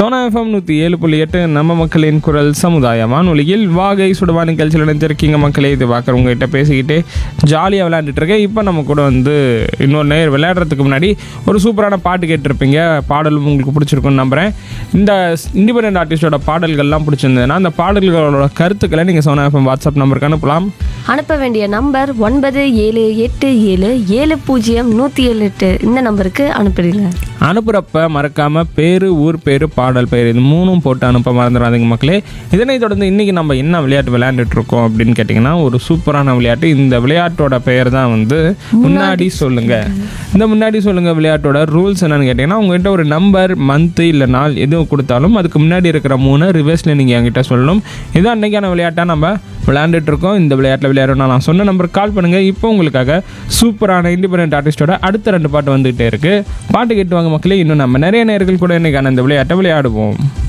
Sona FM நூற்றி ஏழு புள்ளி எட்டு நம்ம மக்களின் குரல் சமுதாய வானொலியில் வாகை சுடுவா நிகழ்ச்சியில் நினைச்சிருக்கீங்க மக்களே இது பார்க்குறவங்க கிட்ட பேசிக்கிட்டு ஜாலியாக விளையாண்டுட்டு இருக்கேன் இப்போ நம்ம கூட வந்து இன்னொரு நேர் விளையாடுறதுக்கு முன்னாடி ஒரு சூப்பரான பாட்டு கேட்டிருப்பீங்க பாடலும் உங்களுக்கு பிடிச்சிருக்குன்னு நம்புகிறேன் இந்த இண்டிபெண்டன்ட் ஆர்டிஸ்டோட பாடல்கள்லாம் பிடிச்சிருந்ததுன்னா அந்த பாடல்களோட கருத்துக்களை நீங்கள் சோனா எஃப்எம் வாட்ஸ்அப் நம்பருக்கு அனுப்பலாம் அனுப்ப வேண்டிய நம்பர் ஒன்பது ஏழு எட்டு ஏழு ஏழு பூஜ்ஜியம் நூற்றி ஏழு எட்டு இந்த நம்பருக்கு அனுப்பிடுங்க அனுப்புகிறப்ப மறக்காமல் பேர் ஊர் பேர் பாடல் பேர் இது மூணும் போட்டு அனுப்ப மறந்துடாதீங்க மக்களே இதனைத் தொடர்ந்து இன்றைக்கி நம்ம என்ன விளையாட்டு விளையாண்டுட்டு இருக்கோம் அப்படின்னு கேட்டிங்கன்னா ஒரு சூப்பரான விளையாட்டு இந்த விளையாட்டோட பெயர் தான் வந்து முன்னாடி சொல்லுங்கள் இந்த முன்னாடி சொல்லுங்கள் விளையாட்டோட ரூல்ஸ் என்னன்னு கேட்டிங்கன்னா உங்ககிட்ட ஒரு நம்பர் மந்த்து இல்லை நாள் எதுவும் கொடுத்தாலும் அதுக்கு முன்னாடி இருக்கிற மூணு ரிவர்ஸில் நீங்கள் என்கிட்ட சொல்லணும் இதான் அன்றைக்கான விளையாட்டாக நம்ம விளையாண்டுட்டு இருக்கோம் இந்த விளையாட்டில் விளையாடணும் நான் சொன்ன நம்பருக்கு கால் பண்ணுங்கள் இப்போ உங்களுக்காக சூப்பரான இண்டிபெண்டன்ட் ஆர்டிஸ்டோட அடுத்த ரெண்டு பாட்டு வந்துகிட்டே இருக்குது பாட்டு கேட்டு வாங்க மக்களே இன்னும் நம்ம நிறைய நேர்கள் கூட இன்னைக்கான இந்த விளையாட்டை விளையாடுவோம்